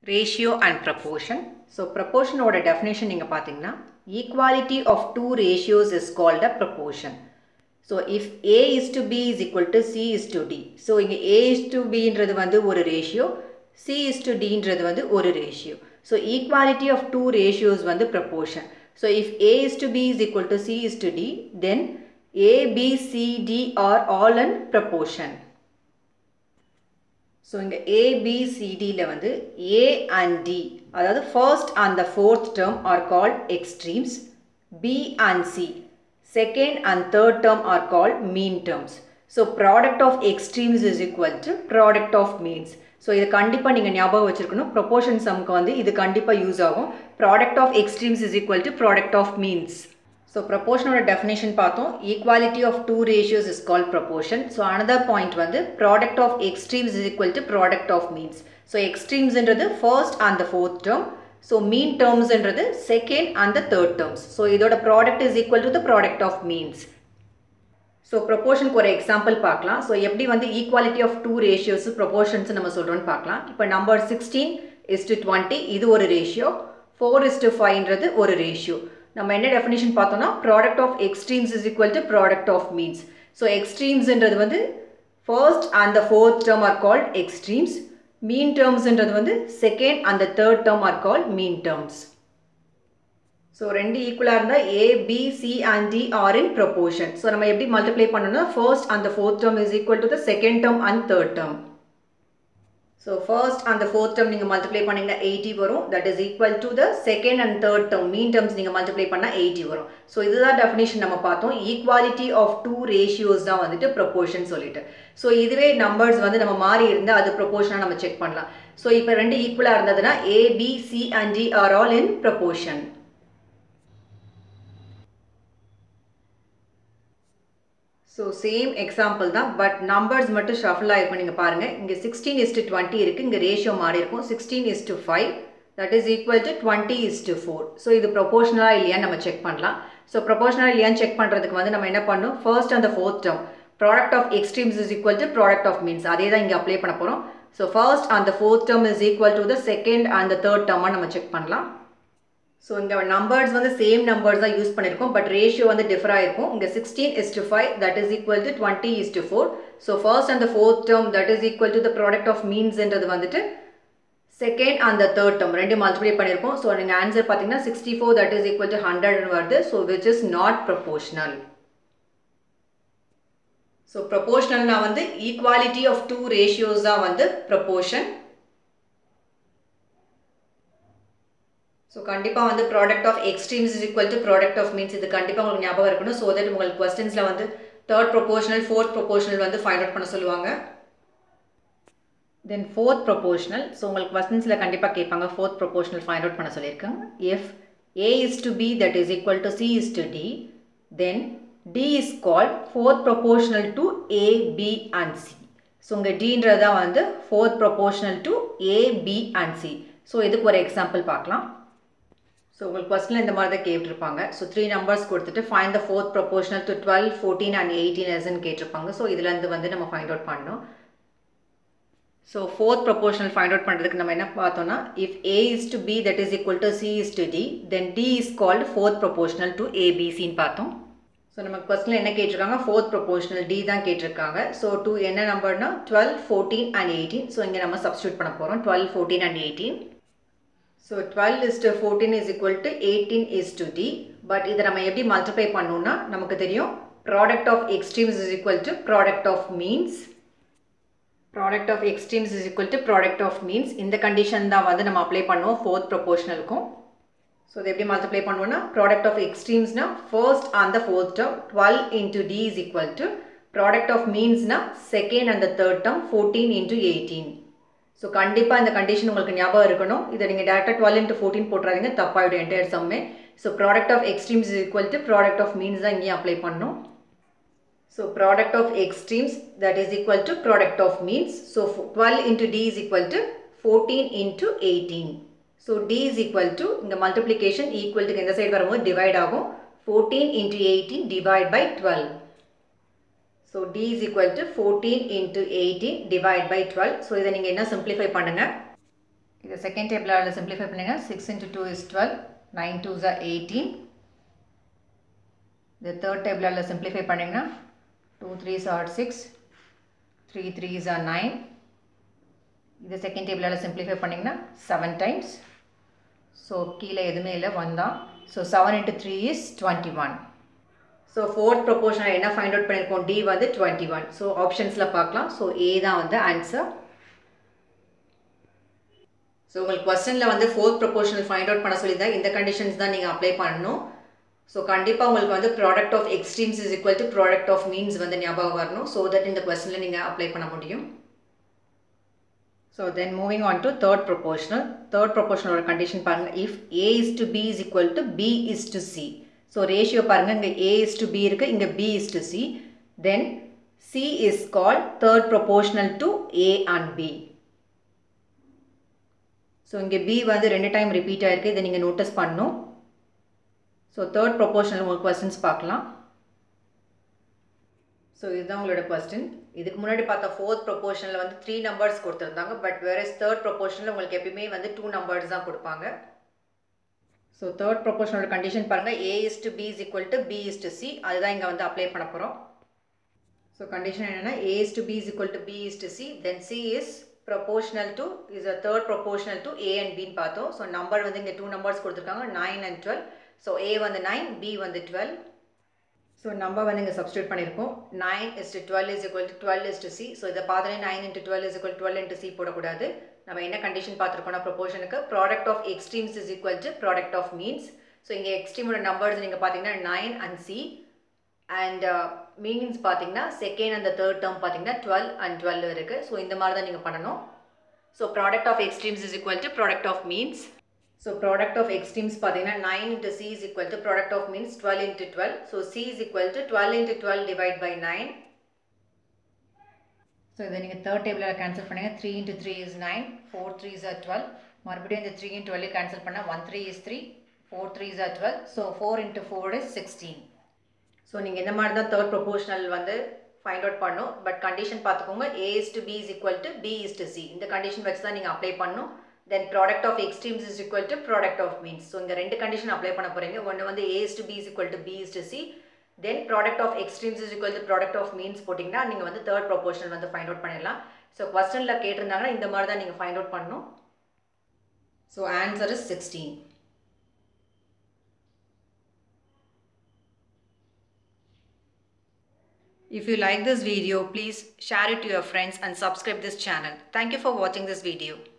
Ratio and proportion so ப்ரப்போர்ஷனோட definition நீங்கள் பார்த்தீங்கன்னா equality of two ratios is called a proportion so if A is to B is equal to C is to D so இங்கே A is to பின்றது வந்து ஒரு ratio C is to டின்றது வந்து ஒரு ratio so equality of two ratios வந்து proportion so if A is to B is equal to C is to D then A B C D are all and proportion so இங்கே ஏபிசிடியில் வந்து A and D அதாவது first and the fourth term are called extremes B and C second and third term are called mean terms so product of extremes is equal to product of means so இது கண்டிப்பாக நீங்கள் ஞாபகம் வச்சுருக்கணும் proportion சம்க்கு வந்து இது கண்டிப்பாக use ஆகும் product of extremes is equal to product of means so ப்ரப்போர்ஷனோட டெஃபினேஷன் பார்த்தோம் equality of two ratios is call proportion so another point வந்து product of extremes is equal to product of means so எக்ஸ்ட்ரீம்ஸ்ன்றது first and the fourth term so mean டேர்ம்ஸ்ன்றது second and the third terms so இதோட product is equal to the product of means so ப்ரொபோர்ஷனுக்கு ஒரு example பார்க்கலாம் so எப்படி வந்து equality of two ratios proportions நம்ம சொல்கிறோன்னு பார்க்கலாம் இப்போ number sixteen is to twenty இது ஒரு ரேஷியோ ஃபோர் இஸ் டு ஃபைவ்ன்றது ஒரு ரேஷியோ நம்ம என்ன டெஃபினேஷன் பார்த்தோம்னா product of extremes is equal to product of means so எக்ஸ்ட்ரீம்ஸ்ன்றது வந்து first and the fourth term are called extremes mean டேர்ம்ஸ்ன்றது வந்து second and the third term are called mean terms so ரெண்டு ஈக்குவலாக இருந்தால் A B C and D are in proportion so நம்ம எப்படி multiply பண்ணணும்னா first and fourth term is equal to the second term and third term so first அந்த fourth term நீங்கள் multiply பண்ணிங்கன்னா eighty வரும் that is equal to the second and third term mean terms நீங்கள் multiply பண்ணால் eighty வரும் so இதுதான் definition நம்ம பார்த்தோம் ஈக்குவாலிட்டி ஆஃப் டூ ரேஷியோஸ் தான் வந்துட்டு ப்ரொபோர்ஷன் சொல்லிட்டு ஸோ இதுவே நம்பர்ஸ் வந்து நம்ம மாறி இருந்தால் அது ப்ரொபோர்ஷனாக நம்ம செக் பண்ணலாம் ஸோ இப்போ ரெண்டு ஈக்குவலாக இருந்ததுன்னா A B C and D are all in proportion so same example தான் பட் நம்பர்ஸ் மட்டும் ஷஃபிள் ஆகிருக்கும் நீங்கள் பாருங்கள் இங்கே சிக்ஸ்டீன் இஸ் டு டுவெண்ட்டி இருக்குது இங்கே ரேஷியோ மாறி இருக்கும் sixteen is to five that is equal to twenty is to four so இது ப்ரொபோஷனலாக இல்லையான்னு நம்ம செக் பண்ணலாம் ஸோ ப்ரொபோஷனலாக இல்லையான்னு செக் பண்ணுறதுக்கு வந்து நம்ம என்ன பண்ணணும் ஃபர்ஸ்ட் அந்த fourth term product of extremes is equal to product of means அதே தான் இங்கே அப்ளை பண்ண போகிறோம் ஸோ ஃபர்ஸ்ட் அந்த fourth term is equal to the second and third டேர்மாக நம்ம செக் பண்ணலாம் ஸோ இங்கே நம்பர்ஸ் வந்து சேம் நம்பர்ஸ் தான் யூஸ் பண்ணியிருக்கோம் பட் ரேஷியோ வந்து டிஃபர் ஆயிருக்கும் இங்கே sixteen is to five that is equal to twenty is to four so first அந்த fourth term that is equal to the product of மீன்ஸ்ன்றது வந்துட்டு செகண்ட் அந்த தேர்ட் டேர்ம் ரெண்டு மல்டிப்ளை பண்ணியிருக்கோம் ஸோ நீங்கள் ஆன்சர் பார்த்தீங்கன்னா sixty four that is equal to hundred வருது so which is not proportional so ப்ரொபோஷனல்னா வந்து ஈக்குவாலிட்டி ஆஃப் டூ ரேஷியோஸ் தான் வந்து ப்ரொபோஷன் ஸோ கண்டிப்பாக வந்து product of extremes is equal to product of means இது கண்டிப்பாக உங்களுக்கு ஞாபகம் இருக்கணும் ஸோ தட் உங்களுக்கு கொஸ்டின்ஸில் வந்து தேர்ட் ப்ரொபோஷனல் ஃபோர்த் ப்ரொபோஷனல் வந்து ஃபைண்ட் அவுட் பண்ண சொல்லுவாங்க தென் ஃபோர்த் ப்ரொபோஷனல் ஸோ உங்களுக்கு கொஸ்டின்ஸில் கண்டிப்பாக கேட்பாங்க ஃபோர்த் ப்ரொபோஷனல் ஃபைண்ட் அவுட் பண்ண சொல்லியிருக்காங்க if A is to B that is equal to C is to D then D is called fourth proportional to A B and C so உங்கள் டீன்றது தான் வந்து fourth proportional to A B and C so இதுக்கு ஒரு example பார்க்கலாம் so உங்களுக்கு கொஸ்டினில் இந்த மாதிரி தான் கேட்டிருப்பாங்க ஸோ த்ரீ நம்பர்ஸ் கொடுத்துட்டு find the fourth proportional to twelve fourteen and eighteen எஸ்ன்னு கேட்டிருப்பாங்க ஸோ இதுலேருந்து வந்து நம்ம ஃபைண்ட் அவுட் பண்ணணும் so fourth proportional find out பண்ணுறதுக்கு நம்ம என்ன பார்த்தோம்னா if A is to B that is equal to C is to D then D is called fourth proportional to ஏபிசின்னு பார்த்தோம் ஸோ நமக்கு கொஸ்டினில் என்ன கேட்டிருக்காங்க ஃபோர்த் ப்ரொபோஷனல் டி தான் கேட்டிருக்காங்க ஸோ டூ என்ன நம்பர்னா twelve fourteen and eighteen so இங்கே நம்ம சப்ஸ்டியூட் பண்ண போகிறோம் twelve fourteen and eighteen so twelve is to fourteen is equal to eighteen is to T but இதை நம்ம எப்படி மல்டிப்ளை பண்ணணும்னா நமக்கு தெரியும் product of extremes is equal to product of means product of extremes is equal to product of means இந்த condition தான் வந்து நம்ம அப்ளை பண்ணுவோம் ஃபோர்த் ப்ரொபோஷனலுக்கும் ஸோ இதை எப்படி மல்டிப்ளை பண்ணுவோம்னா ப்ராடக்ட் ஆஃப் எக்ஸ்ட்ரீம்ஸ்னா ஃபர்ஸ்ட் அந்த fourth term twelve into T is equal to product of மீன்ஸ்னா செகண்ட் அந்த third term fourteen into eighteen so கண்டிப்பாக இந்த கண்டிஷன் உங்களுக்கு ஞாபகம் இருக்கணும் இதை நீங்கள் டேரெக்டாக டுவெல் இன்ட்டு ஃபோர்டீன் போட்டுறாதீங்க தப்பாயிடும் என்டையர் சம்மே so product of extremes is equal to product of means தான் இங்கேயும் அப்ளை பண்ணணும் so product of extremes that is equal to product of means so twelve into T is equal to fourteen into eighteen so T is equal to இந்த multiplication equal to இந்த side வரும்போது divide ஆகும் fourteen into eighteen divide by twelve so T is equal to fourteen into eighteen divide by twelve so இதை நீங்கள் என்ன simplify பண்ணுங்கள் இதை இந்த செகண்ட் டேபிளால் சிம்பிளிஃபை பண்ணிங்கன்னா six into two is twelve nine two ஜா எயிட்டீன் இந்த தேர்ட் டேபிளால் சிம்பிளிஃபை பண்ணிங்கன்னா two threes are six three threes are nine இது செகண்ட் டேபிளால் சிம்பிளிஃபை பண்ணிங்கன்னா செவன் டைம்ஸ் ஸோ கீழே எதுவுமே இல்லை ஒன் தான் so seven into three is twenty one so fourth proportional என்ன ஃபைண்ட் அவுட் பண்ணியிருக்கோம் டி வந்து டுவெண்ட்டி ஒன் ஸோ ஆப்ஷன்ஸில் பார்க்கலாம் ஸோ ஏ தான் வந்து ஆன்சர் ஸோ உங்களுக்கு கொஸ்டினில் வந்து ஃபோர்த் ப்ரொபோஷனல் ஃபைண்ட் அவுட் பண்ண சொல்லி தான் இந்த கண்டிஷன்ஸ் தான் நீங்கள் அப்ளை பண்ணணும் ஸோ கண்டிப்பாக உங்களுக்கு வந்து product of extremes is equal to product of means வந்து ஞாபகம் வரணும் ஸோ தட் இந்த கொஸ்டினில் நீங்கள் அப்ளை பண்ண முடியும் so then moving on to third proportional third ப்ரொபோஷனலோட கண்டிஷன் பாருங்கள் if A is to B is equal to B is to C so ratio பாருங்கள் இங்கே ஏ இஸ் டு பி இருக்குது இங்கே B is to C then C is call third proportional to A and B so இங்கே B வந்து ரெண்டு time repeat ஆகிருக்கு இதை நீங்கள் நோட்டீஸ் பண்ணணும் ஸோ தேர்ட் ப்ரொபோஷனல் உங்களுக்கு கொஸ்டின்ஸ் பார்க்கலாம் ஸோ இதுதான் உங்களோட கொஸ்டின் இதுக்கு முன்னாடி பார்த்த ஃபோர்த் ப்ரொபோஷனில் வந்து த்ரீ நம்பர்ஸ் கொடுத்துருந்தாங்க பட் வேற தேர்ட் ப்ரொபோஷனில் உங்களுக்கு எப்பயுமே வந்து டூ நம்பர்ஸ் தான் கொடுப்பாங்க ஸோ தேர்ட் ப்ரொபோஷனோட கண்டிஷன் பாருங்கள் A is to B is equal to B is to C அதுதான் இங்கே வந்து அப்ளை பண்ண போகிறோம் ஸோ கண்டிஷன் என்னென்னா A is to B is equal to B is to C then C is proportional to is a third proportional to A and பின்னு பார்த்தோம் so number வந்து இங்கே டூ நம்பர்ஸ் கொடுத்துருக்காங்க nine and twelve so A வந்து nine B வந்து twelve so number வந்து இங்கே substitute பண்ணியிருக்கோம் nine is to twelve is equal to twelve is to C so இதை பார்த்தோன்னே nine into twelve is equal twelve into C போடக்கூடாது நம்ம என்ன கண்டிஷன் பார்த்துருக்கோம்னா ப்ரொபோஷனுக்கு product of extremes is equal to product of means so இங்கே எக்ஸ்ட்ரீமோட numbers நீங்கள் பார்த்தீங்கன்னா nine and C and means பார்த்தீங்கன்னா செகண்ட் அந்த தேர்ட் டேர்ம் பார்த்தீங்கன்னா டுவெல் அண்ட் டுவெல் இருக்குது ஸோ இந்த மாதிரி தான் நீங்கள் பண்ணணும் so product of extremes is equal to product of means so product of extremes பார்த்தீங்கன்னா nine into C is equal to product of means twelve into twelve so C is equal to twelve into twelve divide by nine so இதை நீங்கள் third டேபிளில் cancel பண்ணுங்கள் three into three is nine four three is are twelve மறுபடியும் இந்த three into twelve cancel பண்ணால் one three is three four three is are twelve so four into four is sixteen so நீங்கள் இந்த மாதிரி தான் third proportional வந்து find out பண்ணும் but condition பார்த்துக்கோங்க A is to B is equal to B is to C இந்த condition வச்சு தான் நீங்கள் அப்ளை பண்ணணும் then product of extremes is equal to product of means so இந்த ரெண்டு கண்டிஷன் அப்ளை பண்ண போகிறீங்க ஒன்று வந்து A is to B is equal to B is to C then product of extremes is equal to product of means போட்டிங்கன்னா நீங்கள் வந்து third proportional வந்து ஃபைண்ட் அவுட் பண்ணிடலாம் ஸோ கொஸ்டனில் கேட்டிருந்தாங்கன்னா இந்த மாதிரி தான் நீங்கள் ஃபைண்ட் அவுட் பண்ணணும் so answer is sixteen If you like this video, please share it to your friends and subscribe this channel. Thank you for watching this video.